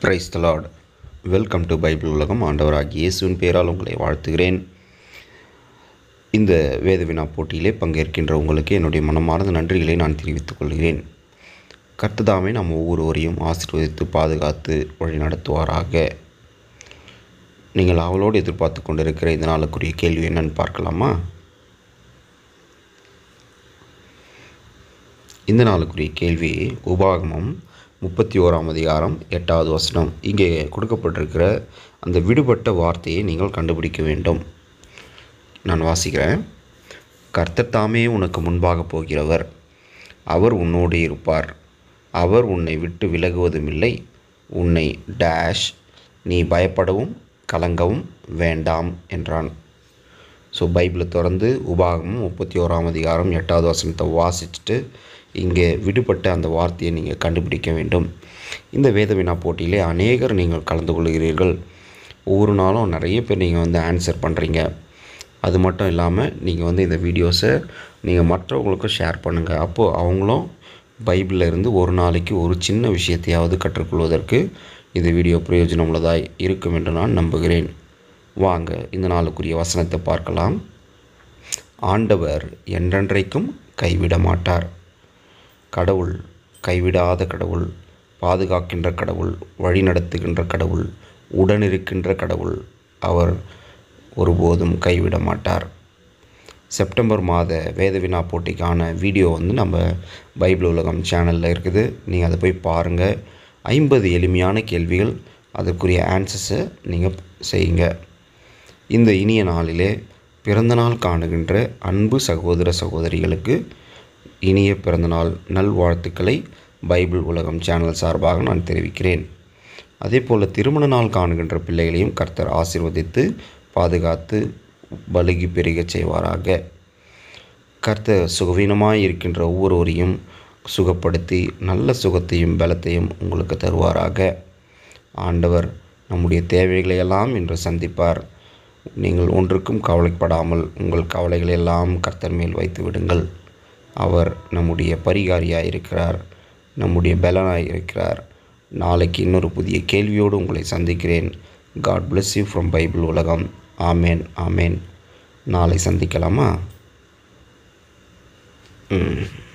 price the lord welcome to bible உலகம் ஆண்டவராகிய இயேசுவின் பெயரால் உங்களை வாழ்த்துகிறேன் இந்த வேத வினா போட்டியிலே பங்கேற்கின்ற உங்களுக்கு என்னுடைய மனமார்ந்த நன்றிகளை நான் தெரிவித்துக் கொள்கிறேன் கர்த்ததாமே நாம் ஒவ்வொருவரையும் ஆசீர்வதித்து பாதுகாத்து வழி நடத்துவாராக நீங்கள் அவளோடு எதிர்பார்த்து கொண்டிருக்கிற இந்த நாளுக்குரிய கேள்வி என்னன்னு பார்க்கலாமா இந்த நாளுக்குரிய கேள்வி உபாகமம் முப்பத்தி ஓராம் அதிகாரம் எட்டாவது வசனம் இங்கே கொடுக்கப்பட்டிருக்கிற அந்த விடுபட்ட வார்த்தையை நீங்கள் கண்டுபிடிக்க வேண்டும் நான் வாசிக்கிறேன் கர்த்தர் தாமே உனக்கு முன்பாக போகிறவர் அவர் உன்னோடு இருப்பார் அவர் உன்னை விட்டு விலகுவதும் இல்லை உன்னை டேஷ் நீ பயப்படவும் கலங்கவும் வேண்டாம் என்றான் ஸோ பைபிளை திறந்து உபாகமும் முப்பத்தி ஓராம் அதிகாரம் எட்டாவது வசனத்தை வாசிச்சுட்டு இங்கே விடுபட்ட அந்த வார்த்தையை நீங்கள் கண்டுபிடிக்க வேண்டும் இந்த வேத வினா போட்டியிலே அநேகர் நீங்கள் கலந்து கொள்கிறீர்கள் ஒவ்வொரு நாளும் நிறைய பேர் நீங்கள் வந்து ஆன்சர் பண்ணுறீங்க அது மட்டும் இல்லாமல் நீங்கள் வந்து இந்த வீடியோஸை நீங்கள் மற்றவங்களுக்கும் ஷேர் பண்ணுங்கள் அப்போது அவங்களும் பைபிளில் இருந்து ஒரு நாளைக்கு ஒரு சின்ன விஷயத்தையாவது கற்றுக்கொள்வதற்கு இந்த வீடியோ பிரயோஜனமுள்ளதாய் இருக்கும் என்று நான் நம்புகிறேன் வாங்க இந்த நாளுக்குரிய வசனத்தை பார்க்கலாம் ஆண்டவர் என்றென்றைக்கும் கைவிட மாட்டார் கடவுள் கைவிடாத கடவுள் பாதுகாக்கின்ற கடவுள் வழிநடத்துகின்ற கடவுள் உடனிருக்கின்ற கடவுள் அவர் ஒருபோதும் கைவிட மாட்டார் செப்டம்பர் மாத வேத வினா போட்டிக்கான வீடியோ வந்து நம்ம பைபிள் உலகம் சேனலில் இருக்குது நீங்கள் அதை போய் பாருங்கள் ஐம்பது எளிமையான கேள்விகள் அதற்குரிய ஆன்சர்ஸை நீங்கள் செய்யுங்க இந்த இனிய நாளிலே பிறந்தநாள் காணுகின்ற அன்பு சகோதர சகோதரிகளுக்கு இனிய பிறந்தநாள் நல்வாழ்த்துக்களை பைபிள் உலகம் சேனல் சார்பாக நான் தெரிவிக்கிறேன் அதே போல் திருமண நாள் காணுகின்ற பிள்ளைகளையும் கர்த்தர் ஆசீர்வதித்து பாதுகாத்து பலுகி பெருகச் செய்வாராக கர்த்தர் சுகவீனமாய் இருக்கின்ற ஒவ்வொருவரையும் சுகப்படுத்தி நல்ல சுகத்தையும் பலத்தையும் உங்களுக்கு தருவாராக ஆண்டவர் நம்முடைய தேவைகளை எல்லாம் இன்று சந்திப்பார் நீங்கள் ஒன்றுக்கும் கவலைப்படாமல் உங்கள் கவலைகளை எல்லாம் கர்த்தர் மேல் வைத்து விடுங்கள் அவர் நம்முடைய பரிகாரியாக இருக்கிறார் நம்முடைய பலனாக இருக்கிறார் நாளைக்கு இன்னொரு புதிய கேள்வியோடு உங்களை சந்திக்கிறேன் God bless you from bible உலகம் ஆமேன் ஆமேன் நாளை சந்திக்கலாமா ம்